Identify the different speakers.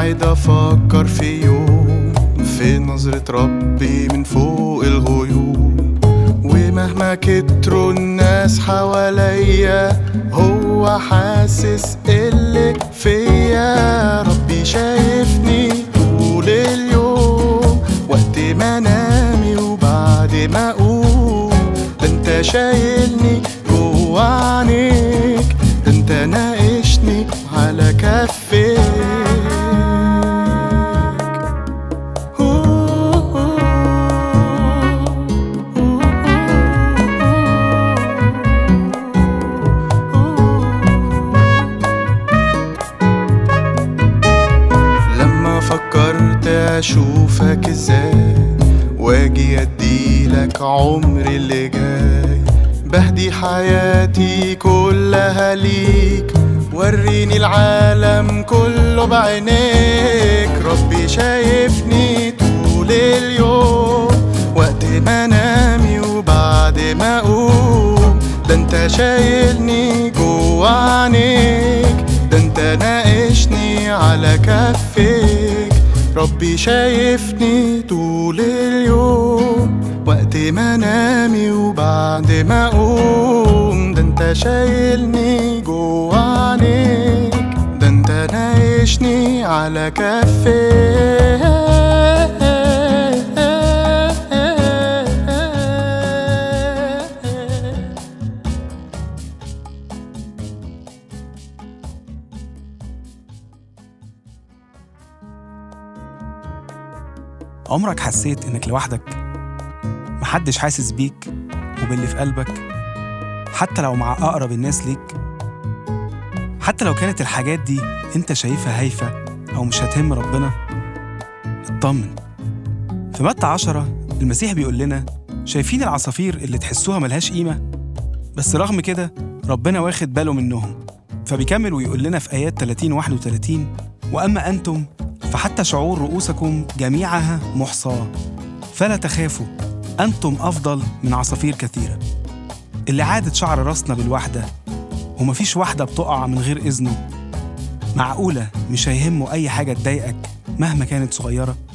Speaker 1: قاعد افكر في يوم في نظرة ربي من فوق الغيوم ومهما كتروا الناس حواليا هو حاسس اللي فيا ربي شايفني طول اليوم وقت ما انامي وبعد ما اقوم ده انت شايلني جوا عينيك ده انت ناقشني على كفيك لما فكرت اشوفك ازاي واجي اديلك عمري اللي جاي بهدي حياتي كلها ليك وريني العالم كله بعينيك ربي شايفني طول اليوم وقت ما انامي وبعد ما اقوم ده انت شايلني جوا عينيك ده انت ناقشني على كفيك ربي شايفني طول اليوم وقت ما انامي وبعد ما اقوم ده انت شايلني جوا عينيك ده انت ناقشني على كفيك
Speaker 2: عمرك حسيت إنك لوحدك؟ محدش حاسس بيك وباللي في قلبك حتى لو مع أقرب الناس ليك حتى لو كانت الحاجات دي أنت شايفها هايفة أو مش هتهم ربنا اطمن في متى عشرة المسيح بيقول لنا شايفين العصافير اللي تحسوها ملهاش قيمة بس رغم كده ربنا واخد باله منهم فبيكمل ويقول لنا في آيات 30 31 وأما أنتم فحتى شعور رؤوسكم جميعها محصاة فلا تخافوا أنتم أفضل من عصافير كثيرة اللي عادت شعر راسنا بالوحدة ومفيش واحدة بتقع من غير إذنه معقولة مش هيهمه أي حاجة تضايقك مهما كانت صغيرة